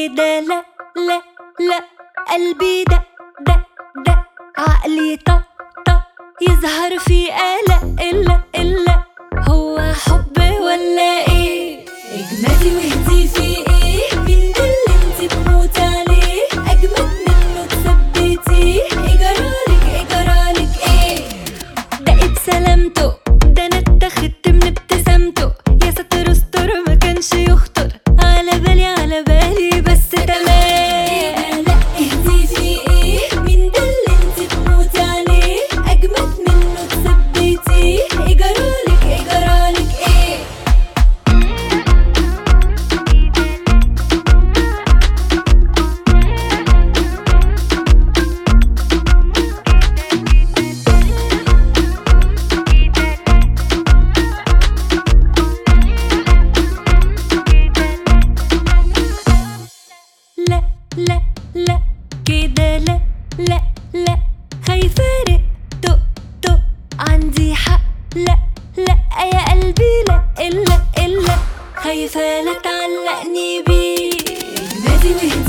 كده لا لا لا قلبي دق دق دق عقلي طق طق يظهر في قلق إلا إلا هو حب ولا ايه اجمدي واهدي في ايه مين ده اللي انت تموت عليه اجمد منه تثبتيه اجرالك اجرالك ايه ده بسلامته ده انا اتخدت من ابتسامته يا ستر استر ما كانش يخطر على بالي على بالي بس تمام لا اهدي في ايه مين ده اللي انت تموت عليه اجمد منه تثبتيه اجرالك اجرالك ايه لا لا لا كده لا لا لا خايفة ارق دق دق عندي حق لا لا يا قلبي لا إلا إلا خايفة لا تعلقني بيه اجمدي واهدي